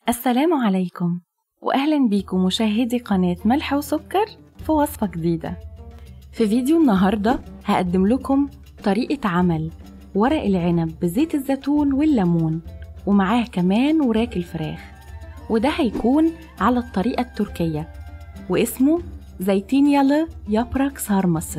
السلام عليكم وأهلا بيكم مشاهدي قناة ملح وسكر في وصفة جديدة في فيديو النهاردة هقدم لكم طريقة عمل ورق العنب بزيت الزيتون والليمون ومعاه كمان وراك الفراخ وده هيكون على الطريقة التركية واسمه زيتين ياlı yaprak sarması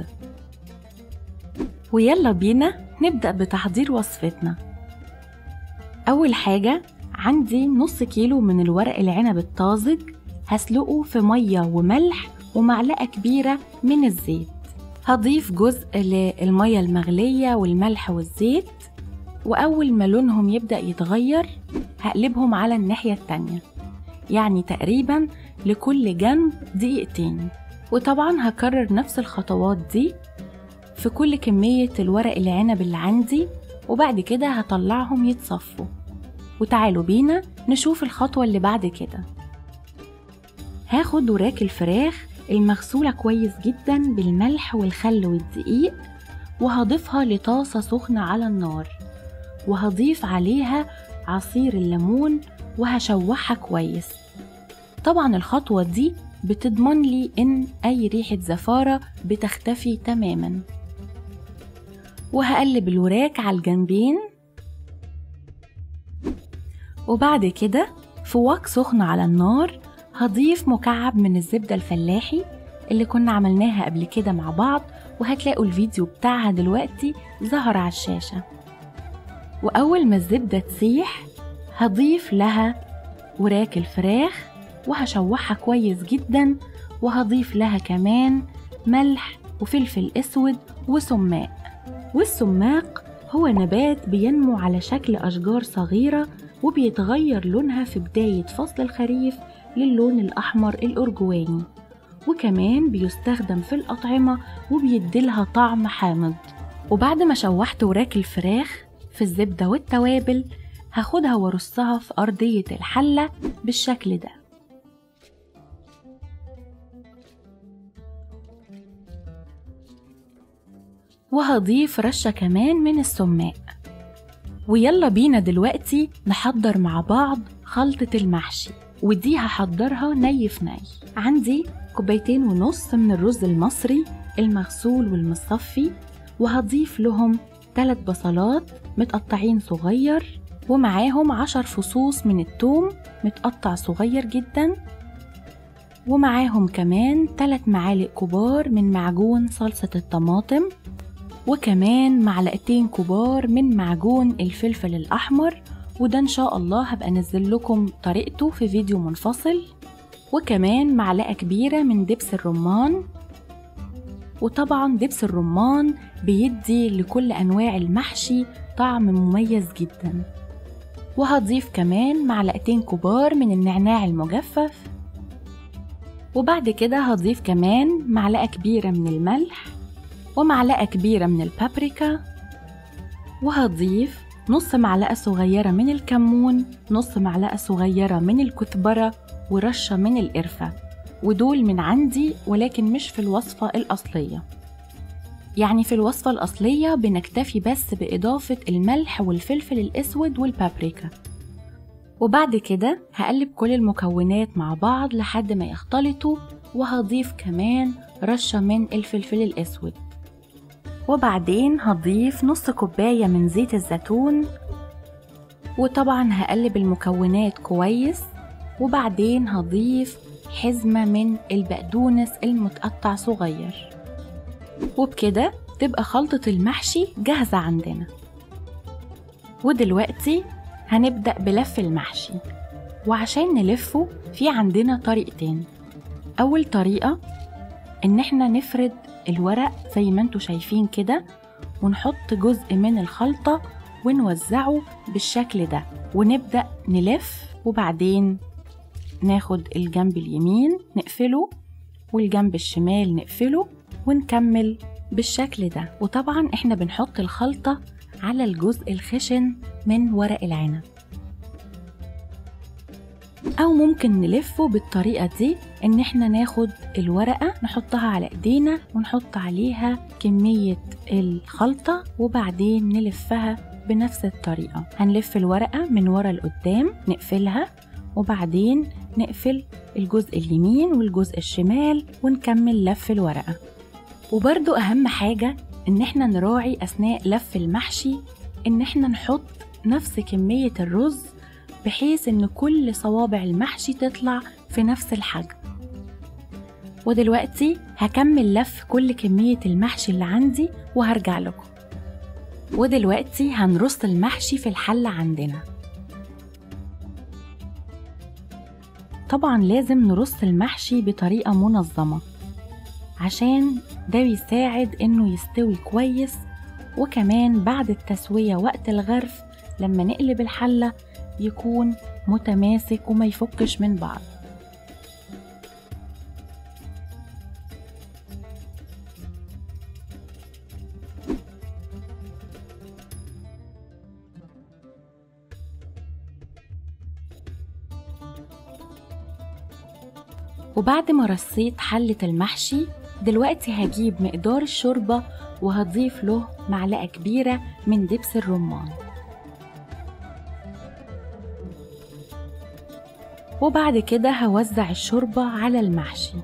ويلا بينا نبدأ بتحضير وصفتنا أول حاجة عندي نص كيلو من الورق العنب الطازج هسلقه في مية وملح ومعلقة كبيرة من الزيت هضيف جزء للمية المغلية والملح والزيت وأول ما لونهم يبدأ يتغير هقلبهم على الناحية التانية يعني تقريبا لكل جنب دقيقتين وطبعا هكرر نفس الخطوات دي في كل كمية الورق العنب اللي عندي وبعد كده هطلعهم يتصفوا وتعالوا بينا نشوف الخطوة اللي بعد كده هاخد وراك الفراخ المغسولة كويس جدا بالملح والخل والدقيق وهضيفها لطاسة سخنة على النار وهضيف عليها عصير الليمون وهشوحها كويس طبعا الخطوة دي بتضمن لي إن أي ريحة زفارة بتختفي تماما وهقلب الوراك على الجنبين وبعد كده في وك سخن على النار هضيف مكعب من الزبدة الفلاحي اللي كنا عملناها قبل كده مع بعض وهتلاقوا الفيديو بتاعها دلوقتي ظهر على الشاشة وأول ما الزبدة تسيح هضيف لها وراك الفراخ وهشوحها كويس جدا وهضيف لها كمان ملح وفلفل اسود وسماق والسماق هو نبات بينمو على شكل اشجار صغيره وبيتغير لونها في بدايه فصل الخريف للون الاحمر الارجواني وكمان بيستخدم في الاطعمه وبيديلها طعم حامض وبعد ما شوحت وراك الفراخ في الزبده والتوابل هاخدها وارصها في ارضيه الحله بالشكل ده وهضيف رشة كمان من السماق ويلا بينا دلوقتي نحضر مع بعض خلطة المحشي ودي هحضرها ني في ني عندي كوبايتين ونص من الرز المصري المغسول والمصفي وهضيف لهم ثلاث بصلات متقطعين صغير ومعاهم عشر فصوص من التوم متقطع صغير جدا ومعاهم كمان 3 معالق كبار من معجون صلصة الطماطم وكمان معلقتين كبار من معجون الفلفل الأحمر وده إن شاء الله هبقى أنزل لكم طريقته في فيديو منفصل وكمان معلقة كبيرة من دبس الرمان وطبعا دبس الرمان بيدي لكل أنواع المحشي طعم مميز جدا وهضيف كمان معلقتين كبار من النعناع المجفف وبعد كده هضيف كمان معلقة كبيرة من الملح ومعلقة كبيرة من البابريكا وهضيف نص معلقة صغيرة من الكمون نص معلقة صغيرة من الكزبرة ورشة من القرفة ودول من عندي ولكن مش في الوصفة الأصلية يعني في الوصفة الأصلية بنكتفي بس بإضافة الملح والفلفل الأسود والبابريكا وبعد كده هقلب كل المكونات مع بعض لحد ما يختلطوا وهضيف كمان رشة من الفلفل الأسود وبعدين هضيف نص كوباية من زيت الزيتون وطبعا هقلب المكونات كويس وبعدين هضيف حزمة من البقدونس المتقطع صغير وبكده تبقى خلطة المحشي جاهزة عندنا ودلوقتي هنبدأ بلف المحشي وعشان نلفه في عندنا طريقتين أول طريقة إن احنا نفرد الورق زي ما انتوا شايفين كده ونحط جزء من الخلطة ونوزعه بالشكل ده ونبدأ نلف وبعدين ناخد الجنب اليمين نقفله والجنب الشمال نقفله ونكمل بالشكل ده وطبعا احنا بنحط الخلطة على الجزء الخشن من ورق العنب أو ممكن نلفه بالطريقة دي إن إحنا ناخد الورقة نحطها على إيدينا ونحط عليها كمية الخلطة وبعدين نلفها بنفس الطريقة هنلف الورقة من ورا لقدام نقفلها وبعدين نقفل الجزء اليمين والجزء الشمال ونكمل لف الورقة وبرضو أهم حاجة إن احنا نراعي أثناء لف المحشي إن احنا نحط نفس كمية الرز بحيث إن كل صوابع المحشي تطلع في نفس الحجم ودلوقتي هكمل لف كل كمية المحشي اللي عندي وهرجع لكم ودلوقتي هنرص المحشي في الحلة عندنا طبعا لازم نرص المحشي بطريقة منظمة عشان ده بيساعد انه يستوي كويس وكمان بعد التسوية وقت الغرف لما نقلب الحلة يكون متماسك وما يفكش من بعض وبعد ما رصيت حلة المحشي دلوقتي هجيب مقدار الشوربة وهضيف له معلقة كبيرة من دبس الرمان وبعد كده هوزع الشوربة على المحشي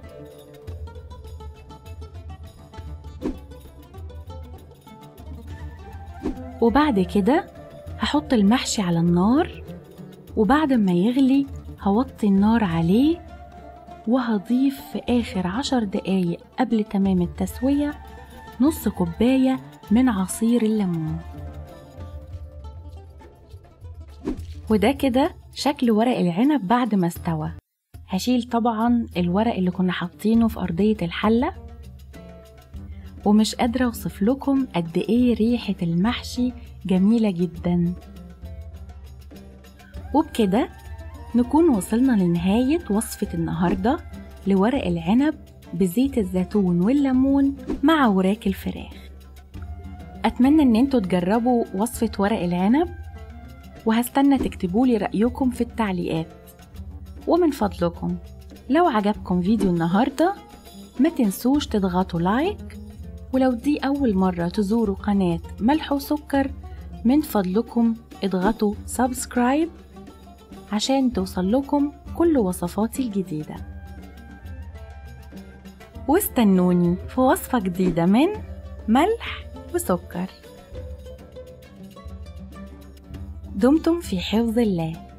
وبعد كده هحط المحشي على النار وبعد ما يغلي هوطي النار عليه وهضيف في آخر عشر دقايق قبل تمام التسوية نص كوباية من عصير الليمون وده كده شكل ورق العنب بعد ما استوى هشيل طبعا الورق اللي كنا حاطينه في أرضية الحلة ومش قادرة أوصف لكم قد إيه ريحة المحشي جميلة جدا وبكده نكون وصلنا لنهاية وصفة النهاردة لورق العنب بزيت الزيتون والليمون مع وراك الفراخ أتمنى إن انتوا تجربوا وصفة ورق العنب وهستنى تكتبولي رأيكم في التعليقات ومن فضلكم لو عجبكم فيديو النهاردة ما تنسوش تضغطوا لايك ولو دي أول مرة تزوروا قناة ملح وسكر من فضلكم اضغطوا سبسكرايب عشان توصل لكم كل وصفاتي الجديدة واستنوني في وصفة جديدة من ملح وسكر دمتم في حفظ الله